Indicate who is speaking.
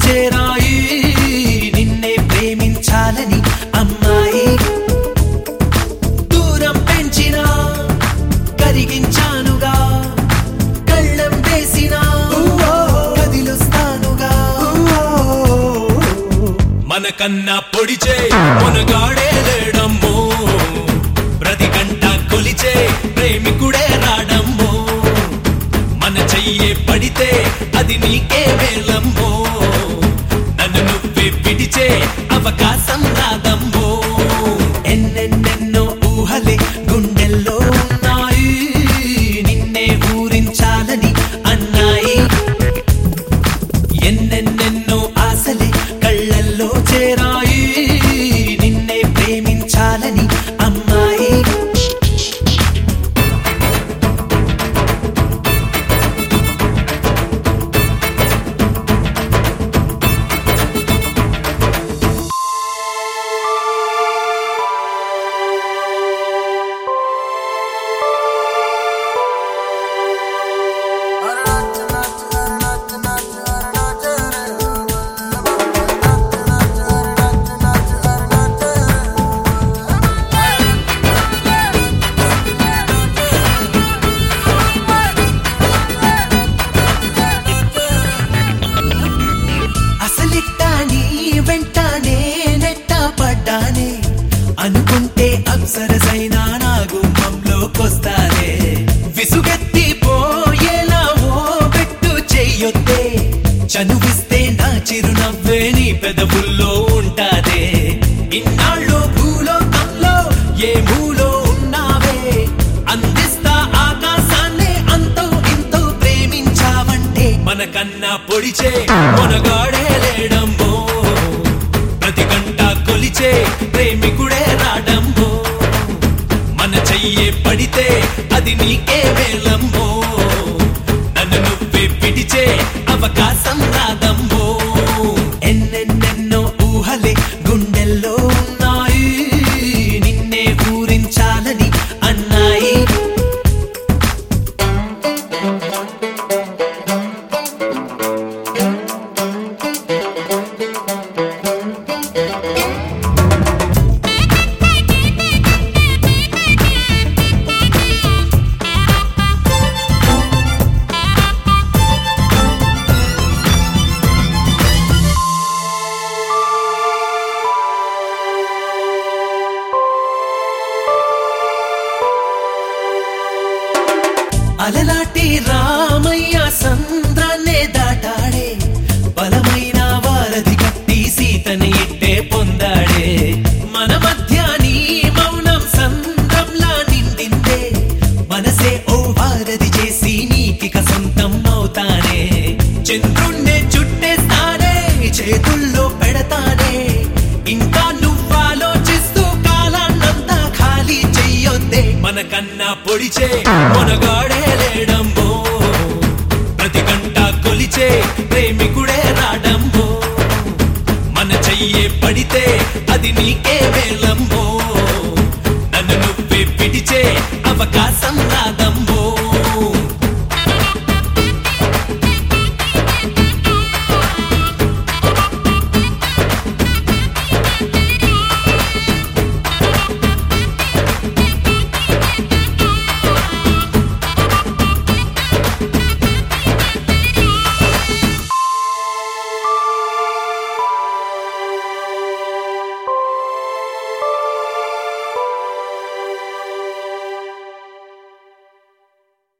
Speaker 1: చేరాయి నిన్నే ప్రేమించాలని అమ్మాయి దూరం పెంచినా కరిగించానుగా కళ్ళం వేసినా కదిలుస్తానుగా మనకన్నా పొడిచే మునగాడే లేడమ్మో ప్రతి గంట కొలిచే ప్రేమికుడే రాడమ్మో మన చెయ్యే పడితే అది నీకే వేలమ్మో నన్ను నువ్వే పిడిచే అవకాశం రాదమ్మో ఎన్నెన్నెన్నో ఊహలే గుండెల్లో ఉన్నాయి నిన్నే ఊరించాలని అన్నాయి ఎన్నెన్నెన్నో ఆశలే కళ్ళల్లో చేరాయి నిన్నే ప్రేమించాలని అమ్మాయి అసలిట్టాని వెంటానే నెట్ట పడ్డానే అనుకుంటే అప్సరసైనా నా గుమ్మంలోకొస్తానే విసుగెత్తి పోయేలా ఓ పెట్టు చెయ్యొద్దే చనువిస్తే నా చిరునవ్వే నీ పెదవుల్లో ఉంటాదే ఇన్నాళ్ళు భూలోకంలో ఏ మూలో ఉన్నావే అందిస్తా ఆకాశాన్నే అంతో ఇంతో ప్రేమించావంటే మనకన్నా పొడిచే మొనగాడే లేడమ్మో ప్రతి గంట కొలిచే ప్రేమికుడే రాడమ్మో మన చెయ్యే పడితే అది నీకే వేలమ్మో నన్ను నువ్వే పిడిచే అవకాశం రాదమ్మో ఎన్నెన్నెన్నో ఊహలే గుండెల్లో ఉన్నాయి నిన్నే ఊరించాలని అన్నాయి అలలాటి రామయ్య సంద్రాన్నే దాటాడే బలమైన వారధి కట్టి సీతని ఇట్టే పొందాడే మన మధ్య నీ మౌనం సంద్రంలా నిండిందే మనసే ఓ వారధి చేసి నీకిక సొంతం అవుతానే చంద్రుణ్ణే చుట్టేస్తానే చేతుల్లో పెడతానే ఇంకా నువ్వాలోచిస్తూ కాలాన్నంతా ఖాళీ చెయ్యొద్దే మనకన్నా పొడిచే మొనగాడ